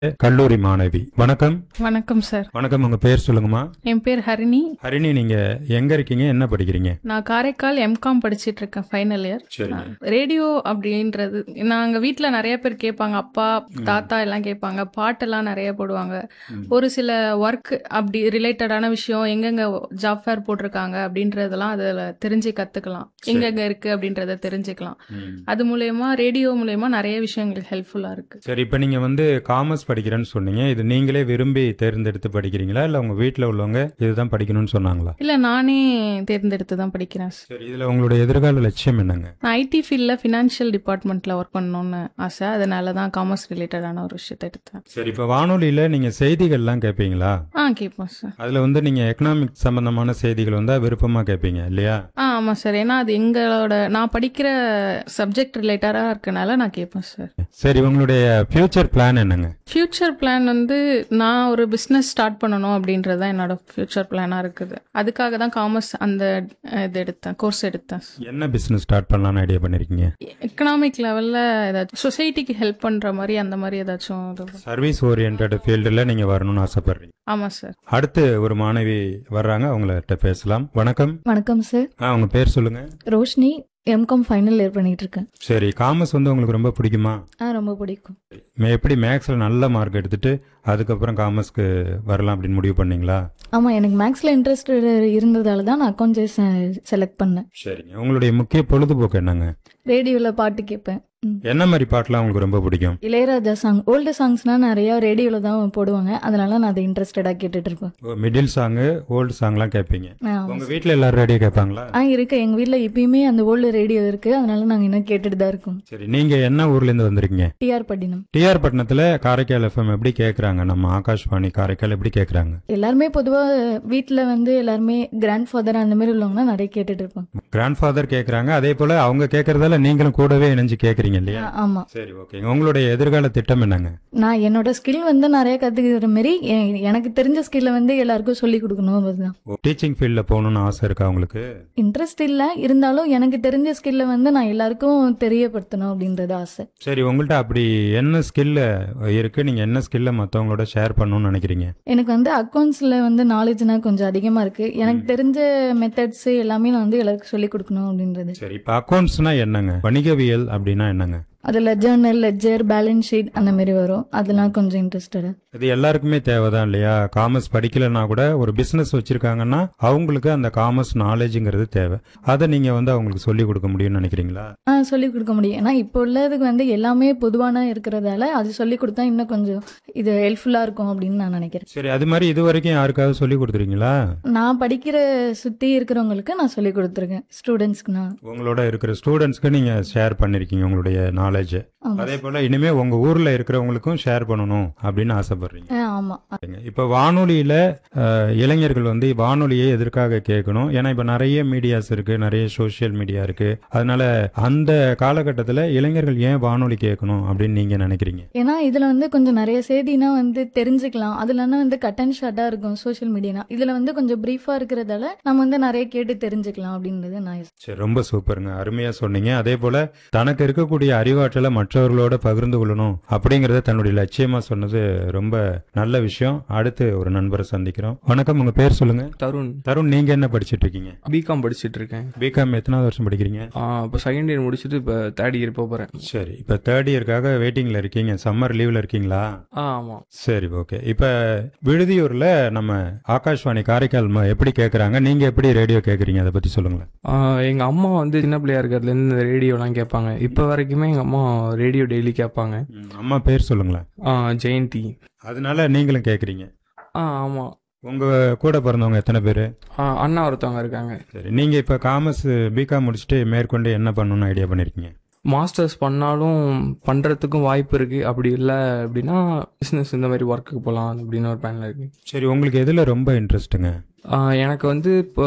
கல்லூரி மாணவி வணக்கம் வணக்கம் சார் வணக்கம் உங்க பேர் சொல்லுங்கம்மா என் பேர் ஹரிணி ஹரிணி நீங்க எங்க இருக்கீங்க என்ன படிக்கிறீங்க நான் காரைக்கால் எம்காம் படிச்சிட்டு இருக்கேன் ஃபைனல் இயர் சரிங்க ரேடியோ அப்படின்றது நாங்க வீட்ல நிறைய பேர் கேட்பாங்க அப்பா தாத்தா எல்லாம் கேட்பாங்க பாட்டெல்லாம் நிறைய போடுவாங்க ம். ஒரு சில ஒர்க் அப்படி ரிலேட்டடான விஷயம் எங்கெங்க ஜாப் ஃபேர் போட்டிருக்காங்க அப்படின்றதெல்லாம் அதுல தெரிஞ்சு கத்துக்கலாம் எங்கெங்க இருக்கு அப்படின்றத தெரிஞ்சுக்கலாம் ம். அது மூலயமா ரேடியோ மூலயமா நிறைய விஷயங்கள் ஹெல்ப்ஃபுல்லா இருக்கு சரி இப்ப நீங்க வந்து காமர்ஸ் படிக்கிறேன்னு சொன்னீங்க இது நீங்களே விரும்பி தேர்ந்தெடுத்து படிக்கிறீங்களா இல்ல உங்க வீட்ல உள்ளவங்க இதுதான் படிக்கணும்னு சொன்னாங்களா இல்ல நானே தேர்ந்தெடுத்து தான் படிக்கிறேன் sir. சரி இதுல உங்களுடைய எதிர்கால லட்சியம் என்னங்க நான் ஐடி ஃபீல்டில் ஃபினான்ஷியல் டிபார்ட்மெண்ட்டில் ஒர்க் பண்ணணும்னு ஆசை அதனால தான் காமர்ஸ் ரிலேட்டடான ஒரு விஷயத்தை எடுத்தேன் சரி இப்ப வானொலியில நீங்க செய்திகள்லாம் கேட்பீங்களா ஆ கேட்போம் சார் அதுல வந்து நீங்க எக்கனாமிக் சம்பந்தமான செய்திகள் வந்தா விருப்பமா கேட்பீங்க இல்லையா ஆ ஆமாம் சார் ஏன்னா அது எங்களோட நான் படிக்கிற சப்ஜெக்ட் ரிலேட்டடாக இருக்கனால நான் கேட்பேன் சார் சரி உங்களுடைய ஃபியூச்சர் பிளான் என்னங்க ஃப்யூச்சர் பிளான் வந்து நான் ஒரு பிஸ்னஸ் ஸ்டார்ட் பண்ணணும் அப்படின்றது தான் என்னோட ஃப்யூச்சர் பிளானாக இருக்குது அதுக்காக தான் காமர்ஸ் அந்த அஹ், இது எடுத்தேன் கோர்ஸ் எடுத்தேன் என்ன பிசினஸ் ஸ்டார்ட் பண்ணலாம்னு ஐடியா பண்ணிருக்கீங்க எக்கனாமிக் லெவலில் ஏதாச்சும் சொசைட்டிக்கு ஹெல்ப் பண்ணுற மாதிரி அந்த மாதிரி ஏதாச்சும் இது சர்வீஸ் ஓரியன்ட் ஃபீல்டில் நீங்க வரணும்னு ஆசைப்படுறீங்க ஆமாம் சார் அடுத்து ஒரு மாணவி வர்றாங்க அவங்கள்ட்ட பேசலாம் வணக்கம் வணக்கம் சார் ஆ உங்க பேர் சொல்லுங்க ரோஷினி எம்காம் ஃபைனல் இயர் பண்ணிட்டு இருக்கேன் சரி காமர்ஸ் வந்து உங்களுக்கு ரொம்ப பிடிக்குமா ஆ ரொம்ப பிடிக்கும் மே- எப்படி மேக்ஸ்ல நல்ல மார்க் எடுத்துட்டு அதுக்கப்புறம் காமர்ஸ்க்கு வரலாம் அப்படின்னு முடிவு பண்ணீங்களா ஆமாம் எனக்கு மேக்ஸில் இன்ட்ரெஸ்ட் இருந்ததால தான் நான் அக்கௌண்ட்ஸ் செலக்ட் பண்ணேன் சரிங்க உங்களுடைய முக்கிய பொழுதுபோக்கு என்னங்க ரேடியோவில் பாட்டு கேட்பேன் ம். என்ன மாதிரி பாட்டுலாம் உங்களுக்கு ரொம்ப பிடிக்கும் இளையராஜா சாங் ஓல்டு சாங்ஸ்னால் நிறையா ரேடியோவில் தான் போடுவாங்க அதனால நான் அதை இன்ட்ரெஸ்டடாக கேட்டுட்டு இருப்பேன் மிடில் சாங்கு ஓல்டு சாங்லாம் கேட்பீங்க ஆ, உங்க வீட்ல எல்லாரும் ரேடியோ கேட்பாங்களா ஆ இருக்கு எங்கள் வீட்டில் இப்பயுமே அந்த ஓல்டு ரேடியோ இருக்குது அதனால நாங்கள் இன்னும் கேட்டுட்டு தான் இருக்கோம் சரி நீங்க என்ன ஊர்ல இருந்து வந்திருக்கீங்க டிஆர் பட்டினம் டிஆர் பட்டணத்துல காரைக்கால் எஃப்எம் எப்படி கேக்குறாங்க நம்ம ஆகாஷ்வாணி காரைக்கால் எப்படி கேக்குறாங்க எல்லாருமே பொதுவாக வீட்டில் வந்து எல்லாருமே கிராண்ட் ஃபாதர் அந்த மாதிரி உள்ளவங்கன்னா நிறைய கேட்டுட்டு இருப்பாங்க கிராண்ட் ஃபாதர் கேக்குறாங்க அதே போல அவங்க கேக்குறதால நீங்களும் கூடவே இணைஞ்சு கேக்குறீங்க இல்லையா ஆ, ஆமா சரி ஓகேங்க உங்களுடைய எதிர்கால திட்டம் என்னங்க நான் என்னோட ஸ்கில் வந்து நிறைய கத்துக்கிற மாதிரி எ- எனக்கு தெரிஞ்ச ஸ்கில்லை வந்து எல்லாருக்கும் சொல்லி கொடுக்கணும் அதுதான் டீச்சிங் ஃபீல்ட்ல போகணும்னு ஆசை இருக்கா உங்களுக்கு இன்ட்ரெஸ்ட் இல்லை இருந்தாலும் எனக்கு தெரிஞ்ச ஸ்கில்லை வந்து நான் எல்லாருக்கும் தெரியப்படுத்தணும் அப்படின்றது ஆசை சரி உங்கள்ட்ட அப்படி என்ன ஸ்கில்ல இருக்கு நீங்க என்ன ஸ்கில்ல மத்தவங்களோட ஷேர் பண்ணணும்னு நினைக்கிறீங்க எனக்கு வந்து அக்கௌண்ட்ஸில் வந்து நாலேஜ்னா கொஞ்சம் அதிகமாக இருக்கு எனக்கு தெரிஞ்ச மெத்தட்ஸ் எல்லாமே நான் வந்து எல்லாருக்கும் சொல்லி கொடுக்கணும் அப்படின்றது சரி இப்ப அக்கௌண்ட்ஸ்னா என்னங்க வணிகவியல் அப்படின்னா என்னங்க அதில் ஜேர்னல் லெஜர் பேலன்ஸ் ஷீட் அந்த மாதிரி வரும் அதெல்லாம் கொஞ்சம் இன்ட்ரெஸ்டடு இது எல்லாருக்குமே தேவைதான் இல்லையா காமர்ஸ் படிக்கலைன்னா கூட ஒரு பிசினஸ் வச்சிருக்காங்கன்னா அவங்களுக்கு அந்த காமர்ஸ் நாலேஜுங்கிறது தேவை அதை நீங்க வந்து அவங்களுக்கு சொல்லி கொடுக்க முடியும்னு நினைக்கிறீங்களா ஆ சொல்லி கொடுக்க முடியும் ஏன்னா இப்போ உள்ளதுக்கு வந்து எல்லாமே பொதுவான இருக்கிறதால அது சொல்லி கொடுத்தா இன்னும் கொஞ்சம் இது ஹெல்ப்ஃபுல்லாக இருக்கும் அப்படின்னு நான் நினைக்கிறேன் சரி அது மாதிரி இது வரைக்கும் யாருக்காவது சொல்லி கொடுத்துருக்கீங்களா நான் படிக்கிற சுற்றி இருக்கிறவங்களுக்கு நான் சொல்லி கொடுத்துருக்கேன் ஸ்டூடெண்ட்ஸ்க்கு நான் உங்களோட இருக்கிற ஸ்டூடெண்ட்ஸ்க்கு நீங்க ஷேர் பண்ணிருக்கீங்க உங்களுடைய நாலேஜ் ஆமா. அதே போல இனிமே உங்க ஊர்ல இருக்கிறவங்களுக்கும் ஷேர் பண்ணணும் அப்படின்னு ஆசைப்படுறீங்க ஆ, ஆமா இப்ப வானொலியில அஹ், இளைஞர்கள் வந்து வானொலியை எதற்காக கேட்கணும் ஏன்னா இப்ப நிறைய மீடியாஸ் இருக்கு நிறைய சோஷியல் மீடியா இருக்கு அதனால அந்த காலகட்டத்துல இளைஞர்கள் ஏன் வானொலி கேட்கணும் அப்படின்னு நீங்க நினைக்கிறீங்க ஏன்னா இதுல வந்து கொஞ்சம் நிறைய செய்தினா வந்து தெரிஞ்சுக்கலாம் அதுலன்னா வந்து கட் அண்ட் ஷார்ட்டா இருக்கும் சோஷியல் மீடியா இதுல வந்து கொஞ்சம் பிரீஃபா இருக்கிறதால நம்ம வந்து நிறைய கேட்டு தெரிஞ்சுக்கலாம் அப்படின்றது நான் சரி ரொம்ப சூப்பருங்க அருமையா சொன்னீங்க அதே போல தனக்கு இருக்கக்கூடிய அறிவாற்றலை மற்றவர்களோட பகிர்ந்து கொள்ளணும் அப்படிங்கறத தன்னுடைய லட்சியமா சொன்னது ரொம்ப நல்ல விஷயம் அடுத்து ஒரு நண்பரை சந்திக்கிறோம் வணக்கம் உங்க பேர் சொல்லுங்க தருண் தருண் நீங்க என்ன படிச்சிட்டு இருக்கீங்க பிகாம் படிச்சிட்டு இருக்கேன் பிகாம் எத்தனாவது வருஷம் படிக்கிறீங்க இப்போ செகண்ட் இயர் முடிச்சுட்டு இப்போ தேர்ட் இயர் போக போகிறேன் சரி இப்ப தேர்ட் இயர்க்காக வெயிட்டிங்ல இருக்கீங்க சம்மர் லீவ்ல இருக்கீங்களா ஆ ஆமாம் சரி ஓகே இப்ப விடுதியூர்ல நம்ம ஆகாஷ்வாணி காரைக்கால் ம- எப்படி கேக்குறாங்க நீங்க எப்படி ரேடியோ கேக்குறீங்க அதை பத்தி சொல்லுங்களேன் எங்கள் அம்மா வந்து சின்ன பிள்ளையா இருக்கிறதுலேருந்து இந்த ரேடியோலாம் கேட்பாங்க இப்போ வரைக்குமே எங்கள் அம்மா ரேடியோ டெய்லி கேட்பாங்க அம்மா பேர் சொல்லுங்களேன் ஆ, ஜெயந்தி அதனால நீங்களும் கேக்குறீங்க ஆ ஆமாம் உங்க கூட பிறந்தவங்க எத்தனை பேரு அண்ணா ஒருத்தவங்க இருக்காங்க சரி நீங்க இப்ப காமர்ஸ் பிகாம் முடிச்சுட்டு மேற்கொண்டு என்ன பண்ணணும்னு ஐடியா பண்ணிருக்கீங்க மாஸ்டர்ஸ் பண்ணாலும் பண்ணுறதுக்கும் வாய்ப்பு இருக்குது அப்படி இல்லை அப்படின்னா பிஸ்னஸ் இந்த மாதிரி ஒர்க்குக்கு போகலாம் அப்படின்னு ஒரு பிளானில் இருக்குது சரி உங்களுக்கு எதுல ரொம்ப இன்ட்ரெஸ்ட்டுங்க எனக்கு வந்து இப்போ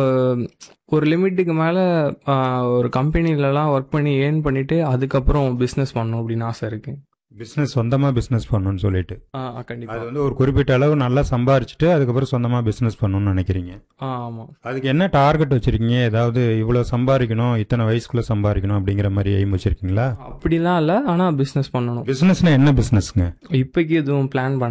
ஒரு லிமிட்டுக்கு மேலே ஒரு கம்பெனிலலாம் ஒர்க் பண்ணி ஏர்ன் பண்ணிவிட்டு அதுக்கப்புறம் பிஸ்னஸ் பண்ணணும் அப்படின்னு ஆசை இருக்குது பிசினஸ் சொந்தமா பிசினஸ் பண்ணணும்னு சொல்லிட்டு ஆ அது கண்டிப்பாக வந்து ஒரு குறிப்பிட்ட அளவு நல்லா சம்பாரிச்சுட்டு அதுக்கப்புறம் சொந்தமா பிசினஸ் பண்ணணும்னு நினைக்கிறீங்க ஆ ஆமாம் அதுக்கு என்ன டார்கெட் வச்சிருக்கீங்க ஏதாவது இவ்வளவு சம்பாதிக்கணும் இத்தனை வயசுக்குள்ள சம்பாதிக்கணும் அப்படிங்கிற மாதிரி எய்ம் வச்சிருக்கீங்களா அப்படிலாம் இல்லை ஆனால் பிஸ்னஸ் பண்ணணும் பிசினஸ்னா என்ன பிசினஸ்ங்க இப்போக்கி எதுவும் பிளான் பண்ண